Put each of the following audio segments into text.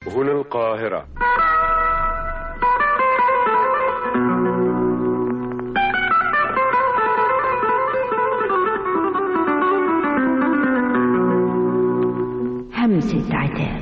هنا القاهرة همسة عتاب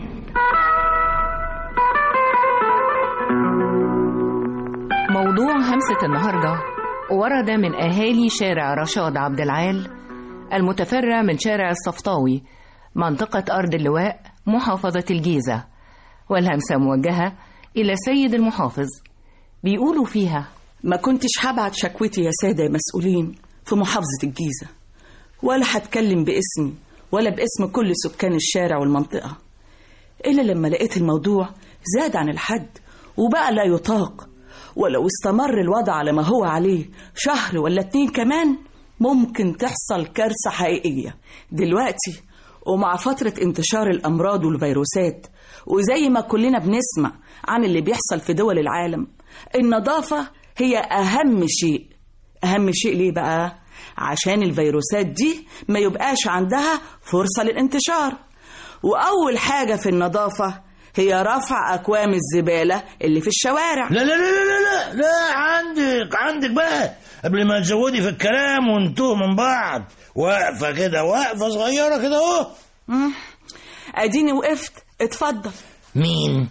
موضوع همسة النهاردة ورد من أهالي شارع رشاد عبد العال المتفرع من شارع الصفطاوي منطقة أرض اللواء محافظة الجيزة والهمسة موجهة إلى سيد المحافظ بيقولوا فيها ما كنتش هبعت شكوتي يا سادة يا مسؤولين في محافظة الجيزة ولا هتكلم باسمي ولا باسم كل سكان الشارع والمنطقة إلا لما لقيت الموضوع زاد عن الحد وبقى لا يطاق ولو استمر الوضع على ما هو عليه شهر ولا اتنين كمان ممكن تحصل كارثة حقيقية دلوقتي ومع فترة انتشار الأمراض والفيروسات وزي ما كلنا بنسمع عن اللي بيحصل في دول العالم النظافة هي أهم شيء أهم شيء ليه بقى؟ عشان الفيروسات دي ما يبقاش عندها فرصة للانتشار وأول حاجة في النظافة هي رفع أكوام الزبالة اللي في الشوارع لا لا لا لا لا لا عندك عندك بقى قبل ما تزودي في الكلام وانتوا من بعض واقفة كده واقفة صغيرة كده اهو مم. أديني وقفت اتفضل مين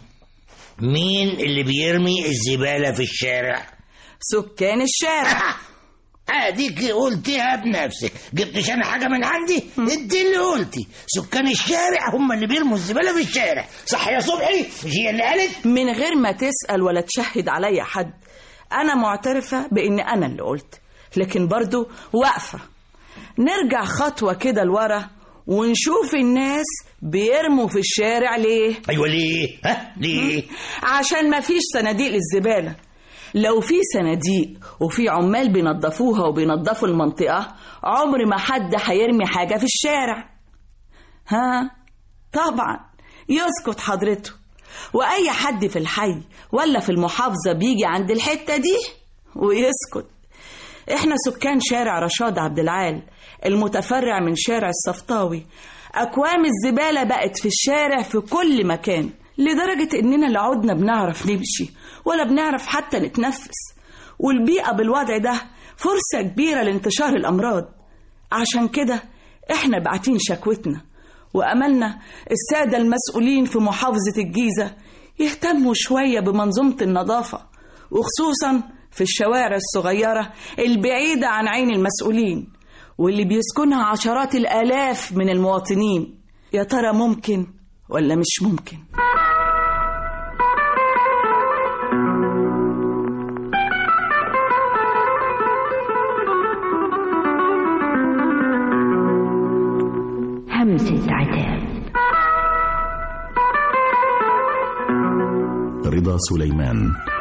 مين اللي بيرمي الزبالة في الشارع سكان الشارع اديك قلتيها بنفسك جبتش انا حاجه من عندي انت اللي قلتي سكان الشارع هم اللي بيرموا الزباله في الشارع صح يا صبحي مش هي اللي قالت من غير ما تسأل ولا تشهد عليا حد أنا معترفة بإن أنا اللي قلت لكن برضو واقفة نرجع خطوة كده لورا ونشوف الناس بيرموا في الشارع ليه ايوه ليه ها ليه عشان ما فيش صناديق للزبالة لو في صناديق وفي عمال بينظفوها وبينظفوا المنطقة عمر ما حد هيرمي حاجة في الشارع ها طبعا يسكت حضرته وأي حد في الحي ولا في المحافظة بيجي عند الحتة دي ويسكت احنا سكان شارع رشاد عبد العال المتفرع من شارع الصفطاوي أكوام الزبالة بقت في الشارع في كل مكان لدرجة إننا لا عدنا بنعرف نمشي ولا بنعرف حتى نتنفس والبيئة بالوضع ده فرصة كبيرة لانتشار الأمراض عشان كده إحنا باعتين شكوتنا وأملنا السادة المسؤولين في محافظة الجيزة يهتموا شوية بمنظومة النظافة وخصوصا في الشوارع الصغيرة البعيدة عن عين المسؤولين واللي بيسكنها عشرات الآلاف من المواطنين يا ترى ممكن ولا مش ممكن همسة عتاب رضا سليمان